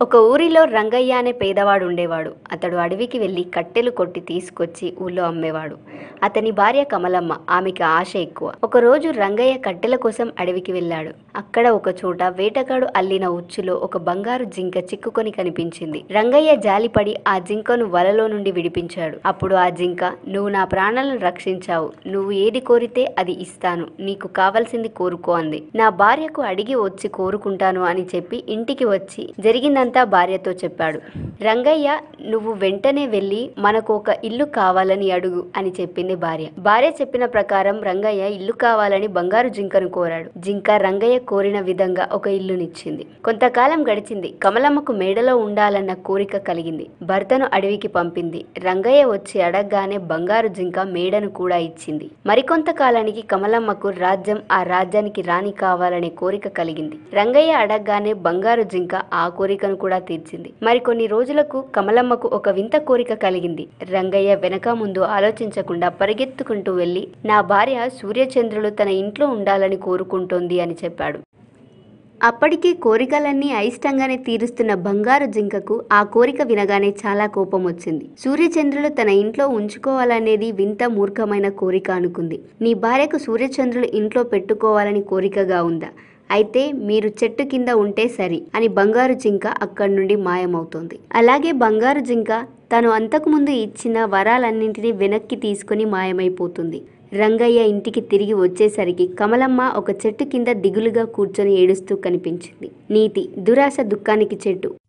ఒక ఊరిలో రంగయ్య అనే పేదవాడు ఉండేవాడు అతడు అడవికి వెళ్ళి కట్టెలు కొట్టి తీసుకొచ్చి ఊళ్ళో అమ్మేవాడు అతని భార్య కమలమ్మ ఆమెకి ఆశ ఎక్కువ ఒకరోజు రంగయ్య కట్టెల కోసం అడవికి వెళ్ళాడు అక్కడ ఒక చోట వేటగాడు అల్లిన ఉచ్చులో ఒక బంగారు జింక చిక్కుకొని కనిపించింది రంగయ్య జాలిపడి ఆ జింకను వలలో నుండి విడిపించాడు అప్పుడు ఆ జింక నువ్వు నా ప్రాణాలను రక్షించావు నువ్వు ఏది కోరితే అది ఇస్తాను నీకు కావలసింది కోరుకో అంది నా భార్యకు అడిగి వచ్చి కోరుకుంటాను అని చెప్పి ఇంటికి వచ్చి జరిగిందంతా భార్యతో చెప్పాడు రంగయ్య నువ్వు వెంటనే వెళ్ళి మనకు ఒక ఇల్లు కావాలని అడుగు అని చెప్పింది భార్య భార్య చెప్పిన ప్రకారం రంగయ్య ఇల్లు కావాలని బంగారు జింకను కోరాడు జింక రంగయ్య కోరిన విధంగా ఒక ఇల్లునిచ్చింది కొంతకాలం గడిచింది కమలమ్మకు మేడలో ఉండాలన్న కోరిక కలిగింది భర్తను అడవికి పంపింది రంగయ్య వచ్చి అడగగానే బంగారు జింక మేడను కూడా ఇచ్చింది మరికొంత కాలానికి కమలమ్మకు రాజ్యం ఆ రాజ్యానికి రాణి కావాలనే కోరిక కలిగింది రంగయ్య అడగగానే బంగారు జింక ఆ కోరికను కూడా తీర్చింది మరికొన్ని రోజులకు కమలమ్మకు ఒక వింత కోరిక కలిగింది రంగయ్య వెనక ముందు ఆలోచించకుండా పరిగెత్తుకుంటూ వెళ్ళి నా భార్య సూర్యచంద్రులు తన ఇంట్లో ఉండాలని కోరుకుంటోంది అని చెప్పాడు అప్పటికే కోరికలన్నీ అయిష్టంగానే తీరుస్తున్న బంగారు జింకకు ఆ కోరిక వినగానే చాలా కోపం వచ్చింది సూర్యచంద్రులు తన ఇంట్లో ఉంచుకోవాలనేది వింత మూర్ఖమైన కోరిక అనుకుంది నీ భార్యకు సూర్యచంద్రులు ఇంట్లో పెట్టుకోవాలని కోరికగా ఉందా అయితే మీరు చెట్టు కింద ఉంటే సరి అని బంగారు జింక అక్కడి నుండి మాయమవుతోంది అలాగే బంగారు జింక తను అంతకుముందు ఇచ్చిన వరాలన్నింటినీ వెనక్కి తీసుకుని మాయమైపోతుంది రంగయ్య ఇంటికి తిరిగి వచ్చేసరికి కమలమ్మ ఒక చెట్టు కింద దిగులుగా కూర్చొని ఏడుస్తూ కనిపించింది నీతి దురాశ దుఃఖానికి చెట్టు